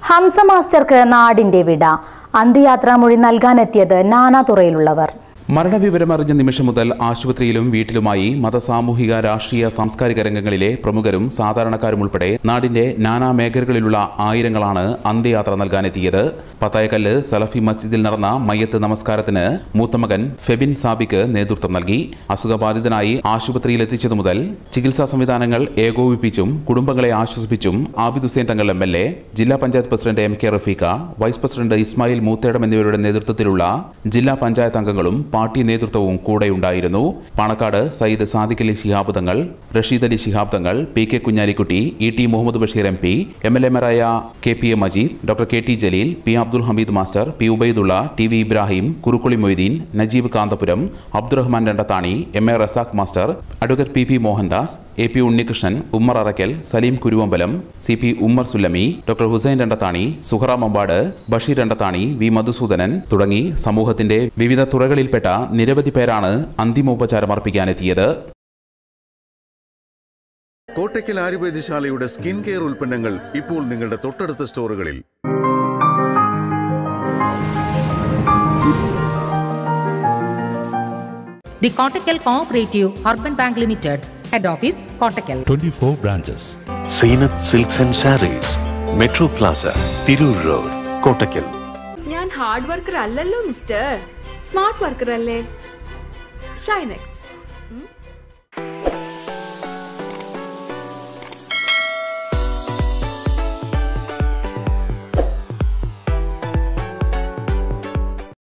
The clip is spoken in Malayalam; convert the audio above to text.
ഹംസ മാസ്റ്റർക്ക് നാടിന്റെ വിട അന്ത്യയാത്രാ മൊഴി നൽകാനെത്തിയത് നാനാതുറയിലുള്ളവർ മരണവിവരമറിഞ്ഞ നിമിഷം മുതൽ ആശുപത്രിയിലും വീട്ടിലുമായി മതസാമൂഹിക രാഷ്ട്രീയ സാംസ്കാരിക രംഗങ്ങളിലെ പ്രമുഖരും സാധാരണക്കാരും ഉൾപ്പെടെ നാടിന്റെ നാനാ മേഖലകളിലുള്ള ആയിരങ്ങളാണ് അന്ത്യയാത്ര നൽകാനെത്തിയത് പത്തായക്കല്ല് സലഫി മസ്ജിദിൽ നടന്ന മയ്യത്ത് നമസ്കാരത്തിന് മൂത്തമകൻ ഫെബിൻ സാബിക്ക് നേതൃത്വം നൽകി അസുഖബാധിതനായി ആശുപത്രിയിൽ എത്തിച്ചതു മുതൽ ചികിത്സാ സംവിധാനങ്ങൾ ഏകോപിപ്പിച്ചും കുടുംബങ്ങളെ ആശ്വസിപ്പിച്ചും ആബിദ് ഹുസൈൻ തങ്ങൾ എം എൽ എ ജില്ലാ panchayat president M K Rafeeqa vice president Ismail Moothedam എന്നിവരുടെ നേതൃത്വത്തിലുള്ള ജില്ലാ പഞ്ചായത്ത് അംഗങ്ങളും പാർട്ടി നേതൃത്വവും കൂടെയുണ്ടായിരുന്നു പാണക്കാട് സയ്യിദ് സാദിഖ് അലി ശിഹാബ് തങ്ങൾ Rasheed Ali Shihab Thangal P K Kunhalikutty E T Muhammad Basheer M P M L എമാരായ K P A Majeed doctor K T Jaleel P Abdul Hameed master P Ubaidulla T V Ibrahim Kurukkuli Moideen Najeeb Kanthapuram Abdurahman Randathani M A Razak master advocate P P Mohandas A P Unnikrishnan Ummer Arakkal Saleem Kuruvambalam C P Ummer Sullami doctor Hussain Randathani Suhara Mambad Basheer Randathani V Madhusoodanan തുടങ്ങി സമൂഹത്തിന്റെ വിവിധ തുറകളിൽപ്പെട്ട നിരവധി പേരാണ് അന്തിമോപചാരം അർപ്പിക്കാനെത്തിയത് കോട്ടയ്ക്കൽ ആയുർവേദശാലയുടെ സ്കിൻ കെയർ ഉൽപ്പന്നങ്ങൾ ഇപ്പോൾ നിങ്ങളുടെ തൊട്ടടുത്ത സ്റ്റോറുകളിൽ The Kottakkal Cooperative Urban Bank Limited, Head Office, Kottakkal. 24 branches. Zeenath silks and saris metro plaza Tirur road Kottakkal ഞാൻ ഹാർഡ് വർക്കർ അല്ലല്ലോ മിസ്റ്റർ സ്മാർട്ട് വർക്കർ അല്ലേ ഷൈനെക്സ്